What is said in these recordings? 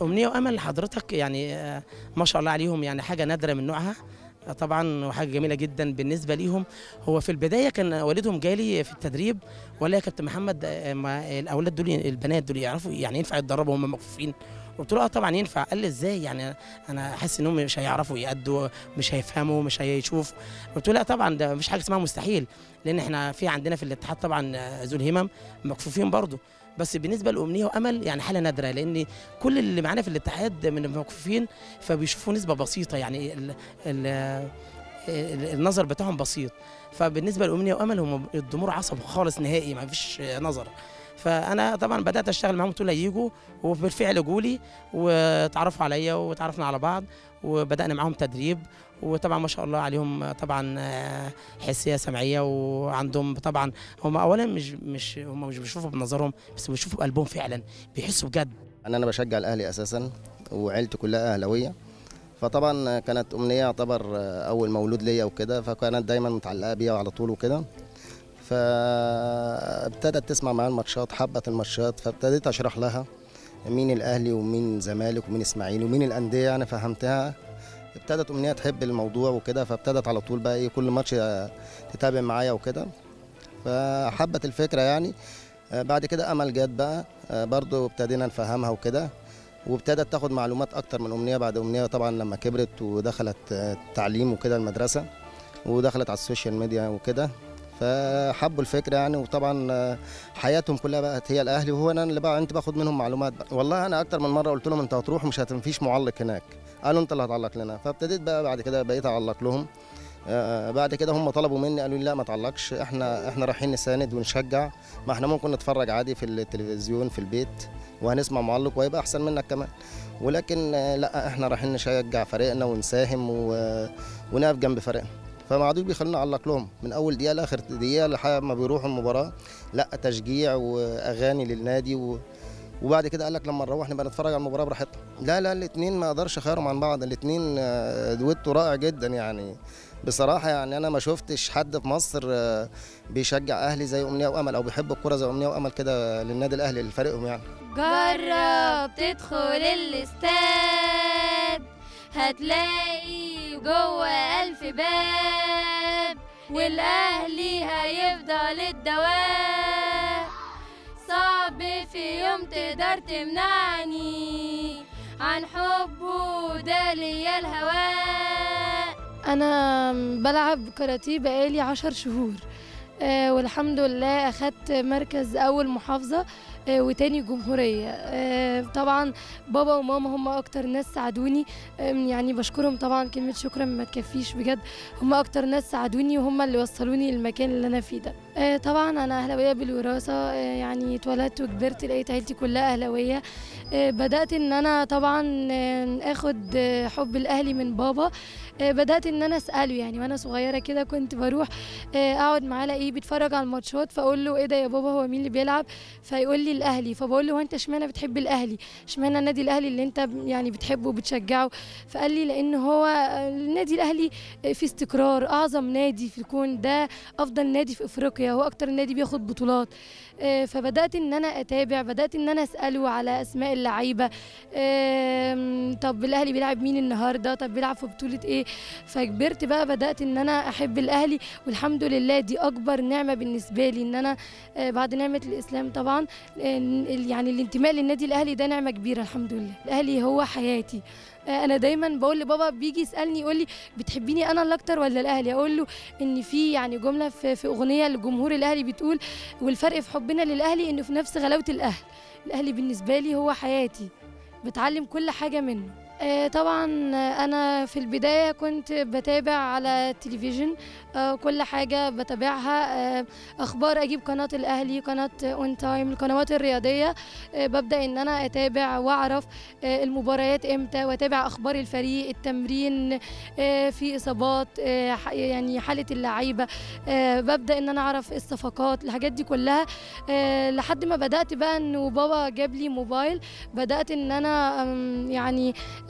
امنيه وامل حضرتك يعني آه، ما شاء الله عليهم يعني حاجه نادره من نوعها آه، طبعا وحاجه جميله جدا بالنسبه ليهم هو في البدايه كان والدهم جالي في التدريب ولا يا كابتن محمد آه، ما الاولاد دول البنات دول يعرفوا يعني ينفع يتدربوا وهم مكفوفين قلت له اه طبعا ينفع قال لي ازاي يعني انا حاسس انهم مش هيعرفوا يأدوا مش هيفهموا مش هيشوفوا قلت له لا طبعا ده مفيش حاجه اسمها مستحيل لان احنا في عندنا في الاتحاد طبعا آه، ذو الهمم مكفوفين برضه بس بالنسبه لامنيه وامل يعني حاله نادره لان كل اللي معانا في الاتحاد من المكفوفين فبيشوفوا نسبه بسيطه يعني ال ال ال- النظر بتاعهم بسيط فبالنسبه لامنيه وامل هم الضمور عصب خالص نهائي ما فيش نظر فانا طبعا بدات اشتغل معاهم طول يجوا وبالفعل جولي وتعرفوا عليا وتعرفنا على بعض وبدانا معاهم تدريب وطبعا ما شاء الله عليهم طبعا آه، حسيه سمعيه وعندهم طبعا هم اولا مش مش هم مش بيشوفوا بنظرهم بس بيشوفوا بقلبهم فعلا بيحسوا بجد انا انا بشجع الاهلي اساسا وعيلتي كلها اهلاويه فطبعا كانت امنيه يعتبر اول مولود ليا وكده فكانت دايما متعلقه بيا على طول وكده فابتدت تسمع معايا الماتشات حبت الماتشات فابتديت اشرح لها مين الاهلي ومين زمالك ومين اسماعيلي ومين الانديه يعني فهمتها ابتدت امنيه تحب الموضوع وكده فابتدت على طول بقى ايه كل ماتش تتابع معايا وكده فحبت الفكره يعني آه، بعد كده امل جت بقى آه، برضو ابتدينا نفهمها وكده وابتدت تاخد معلومات اكتر من امنيه بعد امنيه طبعا لما كبرت ودخلت آه، تعليم وكده المدرسه ودخلت على السوشيال ميديا وكده فحبوا الفكره يعني وطبعا آه، حياتهم كلها بقت هي الاهلي وهو انا اللي بقى انت باخد منهم معلومات بقى. والله انا اكتر من مره قلت لهم انت هتروح مش هتنفيش معلق هناك قالوا انت اللي هتعلق لنا فابتديت بقى بعد كده بقيت اعلق لهم آه، بعد كده هم طلبوا مني قالوا لي لا ما تعلقش احنا احنا رايحين نساند ونشجع ما احنا ممكن نتفرج عادي في التلفزيون في البيت وهنسمع معلق وهيبقى احسن منك كمان ولكن آه، لا احنا رايحين نشجع فريقنا ونساهم و- ونقف جنب فريقنا فما عادوش بيخلونا نعلق لهم من اول دقيقه لاخر دقيقه لحد ما بيروحوا المباراه لا تشجيع واغاني للنادي و وبعد كده قال لك لما نروح نبقى نتفرج على المباراه براحتنا لا لا الاثنين ما اقدرش اخيرهم عن بعض الاثنين دويتو رائع جدا يعني بصراحه يعني انا ما شفتش حد في مصر آه، بيشجع اهلي زي امنيه وامل او بيحب الكوره زي امنيه وامل كده للنادي الاهلي لفريقهم يعني جرب تدخل الاستاد هتلاقي جوه ألف باب والأهلي هيفضل الدواء صعب في يوم تقدر تمنعني عن حبه ده ليا الهواء انا بلعب كاراتيه بقالي عشر شهور آه والحمد لله اخدت مركز اول محافظه آه وتاني جمهوريه آه طبعا بابا وماما هم اكتر ناس ساعدوني آه يعني بشكرهم طبعا كلمه شكرا ما تكفيش بجد هم اكتر ناس ساعدوني وهم اللي وصلوني للمكان اللي انا فيه ده آه طبعا انا اهلاويه بالوراثه آه يعني اتولدت وكبرت لقيت عيلتي كلها اهلاويه آه بدات ان انا طبعا آه اخد آه حب الاهلي من بابا آه، بدات ان انا اساله يعني وانا صغيره كده كنت بروح آه، اقعد معاه الاقيه بيتفرج على الماتشات فاقول له ايه ده يا بابا هو مين اللي بيلعب فيقول لي الاهلي فبقول له هو انت اشمعنى بتحب الاهلي اشمعنى النادي الاهلي اللي انت ب- يعني بتحبه وبتشجعه فقال لي لان هو آه، النادي الاهلي آه، في استقرار اعظم نادي في الكون ده افضل نادي في افريقيا هو اكتر نادي بياخد بطولات آه، فبدات ان انا اتابع بدات ان انا اساله على اسماء اللعيبه آم، طب الاهلي بيلعب مين النهارده طب بيلعب في بطوله ايه فكبرت بقى بدات ان انا احب الاهلي والحمد لله دي اكبر نعمه بالنسبه لي ان انا آه، بعد نعمه الاسلام طبعا آه، ال- يعني الانتماء للنادي الاهلي ده نعمه كبيره الحمد لله الاهلي هو حياتي آه، انا دايما بقول لبابا بيجي يسالني يقول لي بتحبيني انا اللي اكتر ولا الاهلي اقول له ان في يعني جمله في, في اغنيه لجمهور الاهلي بتقول والفرق في حبنا للاهلي انه في نفس غلاوه الاهل الاهلي بالنسبه لي هو حياتي بتعلم كل حاجه منه آه، طبعا آه، انا في البدايه كنت بتابع على التلفزيون آه، كل حاجه بتابعها آه، اخبار اجيب قناه الاهلي قناه اون تايم القنوات الرياضيه آه، ببدا ان انا اتابع واعرف آه، المباريات امتى واتابع اخبار الفريق التمرين آه، في اصابات آه، ح- يعني حاله اللعيبه آه، ببدا ان انا اعرف الصفقات الحاجات دي كلها آه، لحد ما بدات بقى انه بابا جاب لي موبايل بدات ان انا أم، يعني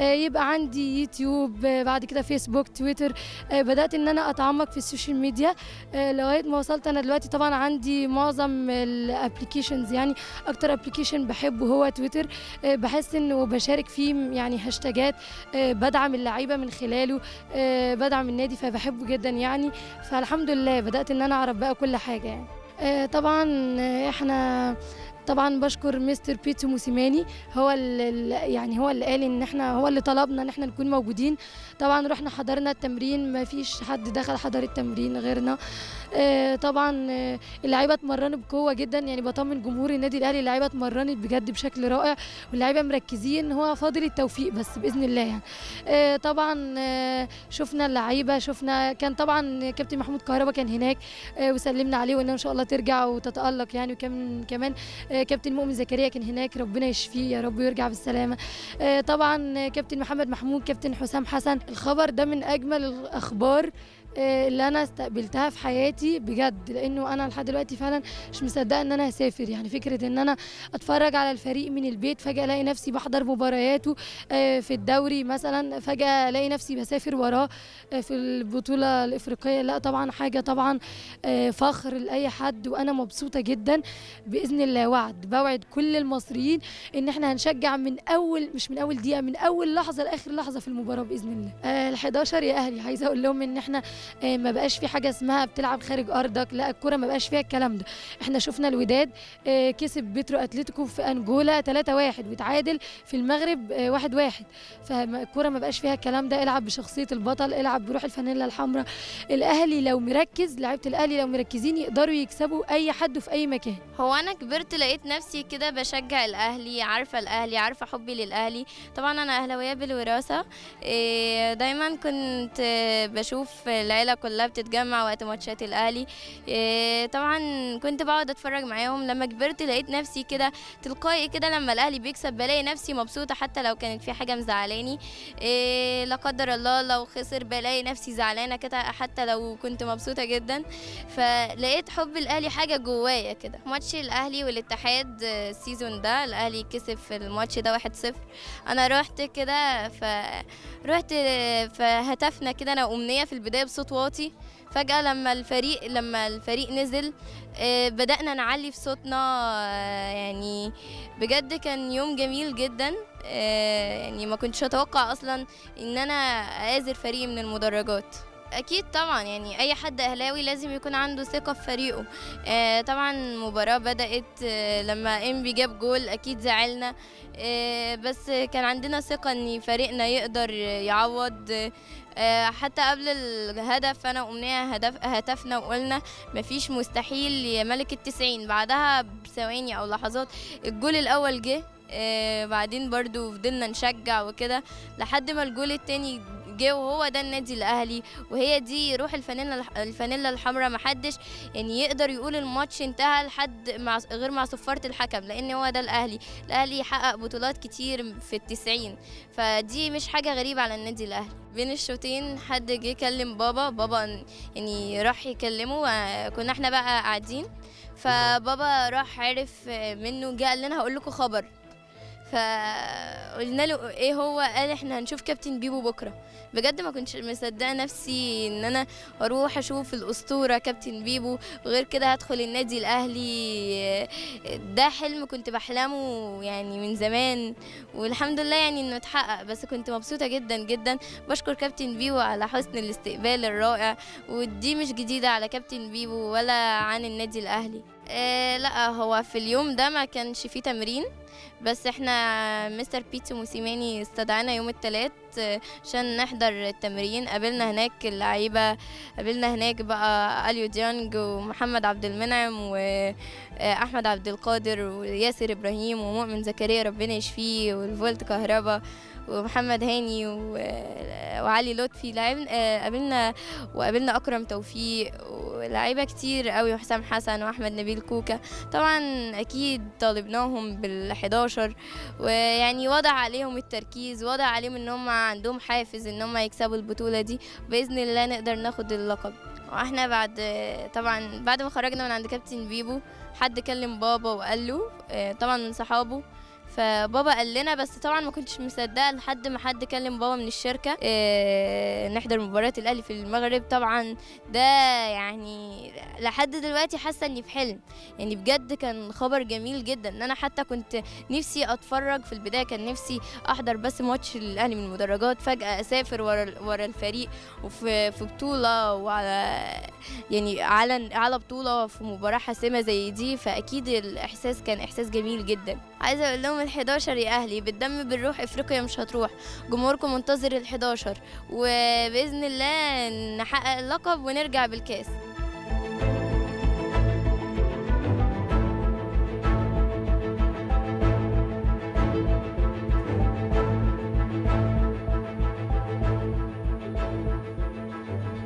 آه، يبقى عندي يوتيوب آه، بعد كده فيسبوك تويتر آه، بدات ان انا اتعمق في السوشيال ميديا آه، لغايه ما وصلت انا دلوقتي طبعا عندي معظم الابلكيشنز يعني اكتر ابلكيشن بحبه هو تويتر آه، بحس انه بشارك فيه يعني هاشتاجات آه، بدعم اللعيبه من خلاله آه، بدعم النادي فبحبه جدا يعني فالحمد لله بدات ان انا اعرف بقى كل حاجه يعني آه، طبعا آه، احنا طبعا بشكر مستر بيتسو موسيماني هو اللي يعني هو اللي قال ان احنا هو اللي طلبنا ان احنا نكون موجودين طبعا رحنا حضرنا التمرين ما فيش حد دخل حضر التمرين غيرنا آه، طبعا آه، اللعيبه اتمرنوا بقوه جدا يعني بطمن جمهور النادي الاهلي اللعيبه اتمرنت بجد بشكل رائع واللعيبه مركزين هو فاضل التوفيق بس باذن الله يعني آه، طبعا آه، شفنا اللعيبه شفنا كان طبعا كابتن محمود كهربا كان هناك آه، وسلمنا عليه وانه ان شاء الله ترجع وتتالق يعني وكمان كمان آه، كابتن مؤمن زكريا كان هناك ربنا يشفيه يا رب ويرجع بالسلامه آه، طبعا آه، كابتن محمد محمود كابتن حسام حسن الخبر ده من اجمل الاخبار آه، اللي انا استقبلتها في حياتي بجد لانه انا لحد دلوقتي فعلا مش مصدقه ان انا هسافر يعني فكره ان انا اتفرج على الفريق من البيت فجاه الاقي نفسي بحضر مبارياته آه، في الدوري مثلا فجاه الاقي نفسي بسافر وراه آه، في البطوله الافريقيه لا طبعا حاجه طبعا آه، فخر لاي حد وانا مبسوطه جدا باذن الله وعد بوعد كل المصريين ان احنا هنشجع من اول مش من اول دقيقه من اول لحظه لاخر لحظه في المباراه باذن الله آه ال 11 يا اهلي عايزه اقول لهم ان احنا آه ما بقاش في حاجه اسمها بتلعب خارج ارضك لا الكوره ما بقاش فيها الكلام ده احنا شفنا الوداد آه كسب بيترو اتلتيكو في انجولا 3 1 وتعادل في المغرب آه 1 1 فالكوره ما بقاش فيها الكلام ده العب بشخصيه البطل العب بروح الفانيلا الحمراء الاهلي لو مركز لعيبه الاهلي لو مركزين يقدروا يكسبوا اي حد في اي مكان هو انا كبرت لقيت نفسي كده بشجع الاهلي عارفه الاهلي عارفه حبي للاهلي طبعا انا اهلاويه بالوراثه إيه، دايما كنت آه، بشوف العيله كلها بتتجمع وقت ماتشات الاهلي إيه، طبعا كنت بقعد اتفرج معاهم لما كبرت لقيت نفسي كده تلقائي كده لما الاهلي بيكسب بلاقي نفسي مبسوطه حتى لو كانت في حاجه مزعلاني إيه، لا قدر الله لو خسر بلاقي نفسي زعلانه كده حتى لو كنت مبسوطه جدا فلقيت حب الاهلي حاجه جوايا كده ماتش الاهلي والاتحاد آه، السيزون ده الاهلي كسب في الماتش ده 1-0 انا رحت كده ف رحت آه، فهتفنا كده انا امنيه في البدايه بصوت واطي فجاه لما الفريق لما الفريق نزل آه، بدأنا نعلي في صوتنا آه، يعني بجد كان يوم جميل جدا آه، يعني ما كنتش اتوقع اصلا ان انا اازر فريق من المدرجات اكيد طبعا يعني اي حد اهلاوي لازم يكون عنده ثقه في فريقه آه طبعا المباراه بدات آه لما انبي جاب جول اكيد زعلنا آه بس كان عندنا ثقه ان فريقنا يقدر يعوض آه حتى قبل الهدف انا وامنيه هدف هتفنا وقلنا مفيش مستحيل يا ملك التسعين بعدها بثواني او لحظات الجول الاول جه آه بعدين برضو فضلنا نشجع وكده لحد ما الجول التاني جه وهو ده النادي الاهلي وهي دي روح الفانيلا الح- الفانيلا الحمراء محدش يعني يقدر يقول الماتش انتهى لحد مع غير مع صفارة الحكم لان هو ده الاهلي الاهلي حقق بطولات كتير في التسعين فدي مش حاجة غريبة على النادي الاهلي بين الشوطين حد جه يكلم بابا بابا يعني راح يكلمه آه، كنا احنا بقى قاعدين فبابا راح عرف منه جه قال لنا هقول لكم خبر فقلنا له ايه هو قال احنا هنشوف كابتن بيبو بكره بجد ما كنتش مصدقه نفسي ان انا اروح اشوف الاسطوره كابتن بيبو وغير كده هدخل النادي الاهلي ده حلم كنت بحلمه يعني من زمان والحمد لله يعني انه اتحقق بس كنت مبسوطه جدا جدا بشكر كابتن بيبو على حسن الاستقبال الرائع ودي مش جديده على كابتن بيبو ولا عن النادي الاهلي آه لا هو في اليوم ده ما كانش فيه تمرين بس احنا مستر بيتسو موسيماني استدعانا يوم الثلاث عشان نحضر التمرين قابلنا هناك اللعيبه قابلنا هناك بقى اليو ديانج ومحمد عبد المنعم واحمد عبد القادر وياسر ابراهيم ومؤمن زكريا ربنا يشفيه والفولت كهربا ومحمد هاني و- وعلي لطفي لعبنا آه، قابلنا وقابلنا اكرم توفيق ولاعيبه كتير قوي وحسام حسن واحمد نبيل كوكا طبعا اكيد طالبناهم بال11 ويعني وضع عليهم التركيز وضع عليهم ان هم عندهم حافز ان هم يكسبوا البطوله دي باذن الله نقدر ناخد اللقب واحنا بعد طبعا بعد ما خرجنا من عند كابتن بيبو حد كلم بابا وقال له آه، طبعا من صحابه فبابا قال لنا بس طبعا ما كنتش مصدقه لحد ما حد كلم بابا من الشركه إيه نحضر مباراه الاهلي في المغرب طبعا ده يعني لحد دلوقتي حاسه اني في حلم يعني بجد كان خبر جميل جدا ان انا حتى كنت نفسي اتفرج في البدايه كان نفسي احضر بس ماتش الاهلي من المدرجات فجاه اسافر ورا ورا الفريق وفي في بطوله وعلى يعني على على بطوله في مباراه حاسمه زي دي فاكيد الاحساس كان احساس جميل جدا عايزه اقول لهم ال11 يا اهلي بالدم بالروح افريقيا مش هتروح جمهوركم منتظر ال11 وباذن الله نحقق اللقب ونرجع بالكاس